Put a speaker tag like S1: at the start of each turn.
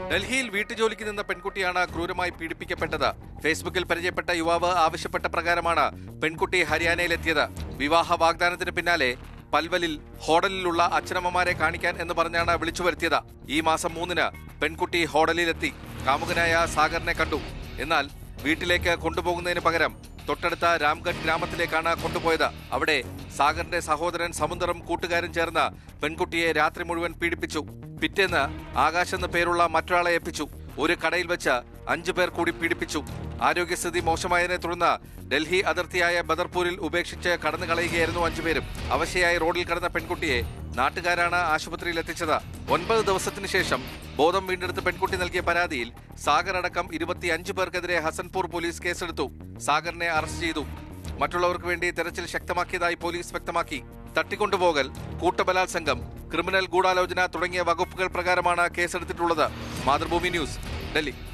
S1: ഡൽഹിയിൽ വീട്ടുജോലിക്ക് നിന്ന പെൺകുട്ടിയാണ് ക്രൂരമായി പീഡിപ്പിക്കപ്പെട്ടത് ഫേസ്ബുക്കിൽ പരിചയപ്പെട്ട യുവാവ് ആവശ്യപ്പെട്ട പ്രകാരമാണ് പെൺകുട്ടി ഹരിയാനയിലെത്തിയത് വിവാഹ വാഗ്ദാനത്തിന് പിന്നാലെ പൽവലിൽ ഹോട്ടലിലുള്ള അച്ഛനമ്മമാരെ കാണിക്കാൻ എന്ന് പറഞ്ഞാണ് വിളിച്ചു വരുത്തിയത് ഈ മാസം മൂന്നിന് പെൺകുട്ടി ഹോട്ടലിലെത്തി കാമുകനായ സാഗറിനെ കണ്ടു എന്നാൽ വീട്ടിലേക്ക് കൊണ്ടുപോകുന്നതിന് പകരം തൊട്ടടുത്ത രാംഗഡ് ഗ്രാമത്തിലേക്കാണ് കൊണ്ടുപോയത് അവിടെ സാഗറിന്റെ സഹോദരൻ സമുദ്രം കൂട്ടുകാരും ചേർന്ന് പെൺകുട്ടിയെ രാത്രി മുഴുവൻ പീഡിപ്പിച്ചു പിറ്റേന്ന് ആകാശ് എന്ന പേരുള്ള മറ്റൊരാളെ ഏൽപ്പിച്ചു ഒരു കടയിൽ വെച്ച് അഞ്ചു പേർ കൂടി പീഡിപ്പിച്ചു ആരോഗ്യസ്ഥിതി മോശമായതിനെ തുടർന്ന് ഡൽഹി അതിർത്തിയായ ബദർപൂരിൽ ഉപേക്ഷിച്ച് കടന്നു കളയുകയായിരുന്നു അഞ്ചുപേരും അവശയായി റോഡിൽ കിടന്ന പെൺകുട്ടിയെ നാട്ടുകാരാണ് ആശുപത്രിയിൽ എത്തിച്ചത് ഒൻപത് ദിവസത്തിനു ശേഷം ബോധം വീണ്ടെടുത്ത പെൺകുട്ടി നൽകിയ പരാതിയിൽ സാഗർ അടക്കം ഇരുപത്തിയഞ്ച് പേർക്കെതിരെ ഹസൻപൂർ പോലീസ് കേസെടുത്തു സാഗറിനെ അറസ്റ്റ് ചെയ്തു മറ്റുള്ളവർക്ക് വേണ്ടി തെരച്ചിൽ ശക്തമാക്കിയതായി പോലീസ് വ്യക്തമാക്കി തട്ടിക്കൊണ്ടുപോകൽ കൂട്ടബലാത്സംഗം ക്രിമിനൽ ഗൂഢാലോചന തുടങ്ങിയ വകുപ്പുകൾ പ്രകാരമാണ് കേസെടുത്തിട്ടുള്ളത് മാതൃഭൂമി ന്യൂസ് ഡൽഹി